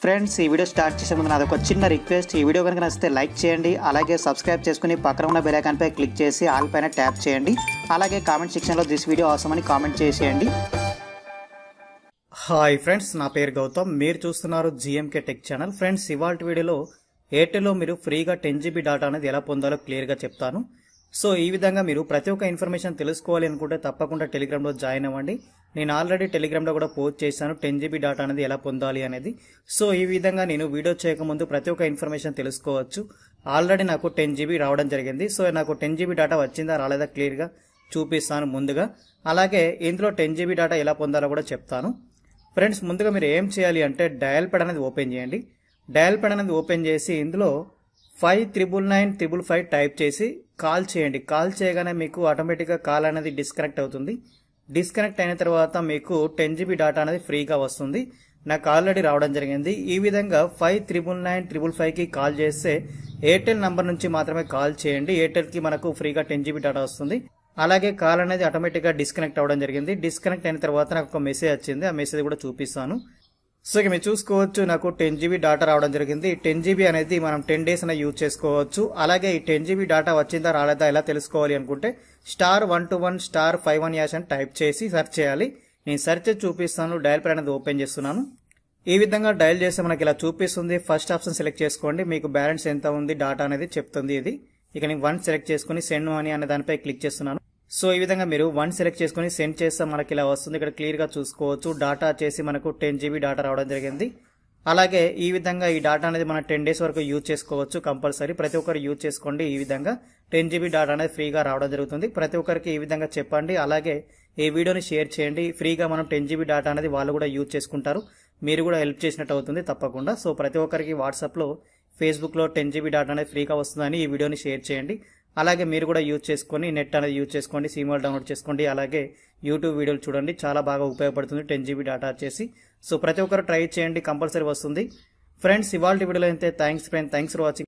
friends ఈ video start చేసే ముందు నాది ఒక చిన్న రిక్వెస్ట్ ఈ వీడియో కనుక నచ్చితే లైక్ చేయండి అలాగే సబ్స్క్రైబ్ చేసుకుని పక్కన ఉన్న బెల్ ఐకాన్ పై క్లిక్ చేసి ఆల్ పైన ట్యాప్ చేయండి అలాగే కామెంట్ సెక్షన్లో దిస్ వీడియో అవసరం అని కామెంట్ చేసేయండి హాయ్ ఫ్రెండ్స్ నా పేరు గౌతమ్ మీరు చూస్తున్నారు జిఎంకే టెక్ ఛానల్ ఫ్రెండ్స్ ఇవాళ వీడియోలో ఎయిర్టెల్లో మీరు ఫ్రీగా టెన్ జీబీ డేటా అనేది ఎలా పొందాలో క్లియర్గా చెప్తాను సో ఈ విధంగా మీరు ప్రతి ఒక్క ఇన్ఫర్మేషన్ తెలుసుకోవాలి అనుకుంటే తప్పకుండా టెలిగ్రామ్లో జాయిన్ అవ్వండి నేను ఆల్రెడీ టెలిగ్రామ్లో కూడా పోస్ట్ చేశాను టెన్ జీబీ డేటా అనేది ఎలా పొందాలి అనేది సో ఈ విధంగా నేను వీడియో చేయకముందు ప్రతి ఒక్క ఇన్ఫర్మేషన్ తెలుసుకోవచ్చు ఆల్రెడీ నాకు టెన్ జీబీ రావడం జరిగింది సో నాకు టెన్ జీబీ డేటా వచ్చిందా రాలేదా క్లియర్గా చూపిస్తాను ముందుగా అలాగే ఇందులో టెన్ జీబీ డేటా ఎలా పొందాలో కూడా చెప్తాను ఫ్రెండ్స్ ముందుగా మీరు ఏం చేయాలి అంటే డయల్ ప్యాడ్ అనేది ఓపెన్ చేయండి డయల్ ప్యాడ్ అనేది ఓపెన్ చేసి ఇందులో five triple nine triple five type చేసి కాల్ చేయండి కాల్ చేయగానే మీకు ఆటోమేటిక్గా కాల్ అనేది డిస్కనెక్ట్ అవుతుంది డిస్కనెక్ట్ అయిన తర్వాత మీకు టెన్ జీబీ డేటా అనేది ఫ్రీగా వస్తుంది నాకు ఆల్రెడీ రావడం జరిగింది ఈ విధంగా ఫైవ్ త్రిబుల్ నైన్ త్రిబుల్ ఫైవ్కి కాల్ చేస్తే ఎయిర్టెల్ నంబర్ నుంచి మాత్రమే కాల్ చేయండి ఎయిర్టెల్కి మనకు ఫ్రీగా టెన్ జీబీ డేటా వస్తుంది అలాగే కాల్ అనేది ఆటోమేటిక్గా డిస్కనెక్ట్ అవ్వడం జరిగింది డిస్కనెక్ట్ అయిన తర్వాత నాకు ఒక మెసేజ్ వచ్చింది ఆ మెసేజ్ కూడా చూపిస్తాను సో ఇక మీరు చూసుకోవచ్చు నాకు టెన్ జీబీ డేటా రావడం జరిగింది టెన్ జీబీ అనేది మనం టెన్ డేస్ అనేది యూజ్ చేసుకోవచ్చు అలాగే ఈ టెన్ జీబీ డేటా వచ్చిందా రాలేదా ఎలా తెలుసుకోవాలి అనుకుంటే star one two one star five one hash అని టైప్ చేసి సెర్చ్ చేయాలి నేను సెర్చ్ చేసి చూపిస్తాను డయల్ ప్లాన్ అనేది ఓపెన్ చేస్తున్నాను ఈ విధంగా డయల్ చేస్తే మనకి ఇలా చూపిస్తుంది ఫస్ట్ ఆప్షన్ సెలెక్ట్ చేసుకోండి మీకు బ్యాలెన్స్ ఎంత ఉంది డేటా అనేది చెప్తుంది ఇది ఇక నేను వన్ సెలెక్ట్ చేసుకుని సెండ్ మనీ అనే దానిపై క్లిక్ చేస్తున్నాను సో ఈ విధంగా మీరు వన్ సెలెక్ట్ చేసుకుని సెండ్ చేస్తే మనకి ఇలా వస్తుంది ఇక్కడ క్లియర్ గా చూసుకోవచ్చు డాటా వచ్చేసి మనకు టెన్ జీబీ డాటా రావడం జరిగింది అలాగే ఈ విధంగా ఈ డాటా అనేది మనం టెన్ డేస్ వరకు యూజ్ చేసుకోవచ్చు కంపల్సరీ ప్రతి ఒక్కరు యూజ్ చేసుకోండి ఈ విధంగా టెన్ జీబీ డాటా అనేది ఫ్రీగా రావడం జరుగుతుంది ప్రతి ఒక్కరికి ఈ విధంగా చెప్పండి అలాగే ఈ వీడియోని షేర్ చేయండి ఫ్రీగా మనం టెన్ జీబీ డాటా అనేది వాళ్ళు కూడా యూజ్ చేసుకుంటారు మీరు కూడా హెల్ప్ చేసినట్టు అవుతుంది తప్పకుండా సో ప్రతి ఒక్కరికి వాట్సాప్లో ఫేస్బుక్లో టెన్ జీబీ డాటా అనేది ఫ్రీగా వస్తుందని ఈ వీడియోని షేర్ చేయండి అలాగే మీరు కూడా యూజ్ చేసుకొని నెట్ అనేది యూజ్ చేసుకోండి సినిమాలు డౌన్లోడ్ చేసుకోండి అలాగే యూట్యూబ్ వీడియోలు చూడండి చాలా బాగా ఉపయోగపడుతుంది టెన్ జీబీ డేటా వచ్చేసి సో ప్రతి ఒక్కరు ట్రై చేయండి కంపల్సరీ వస్తుంది ఫ్రెండ్స్ ఇవాళ వీడియోలో అయితే thanks friend thanks for watching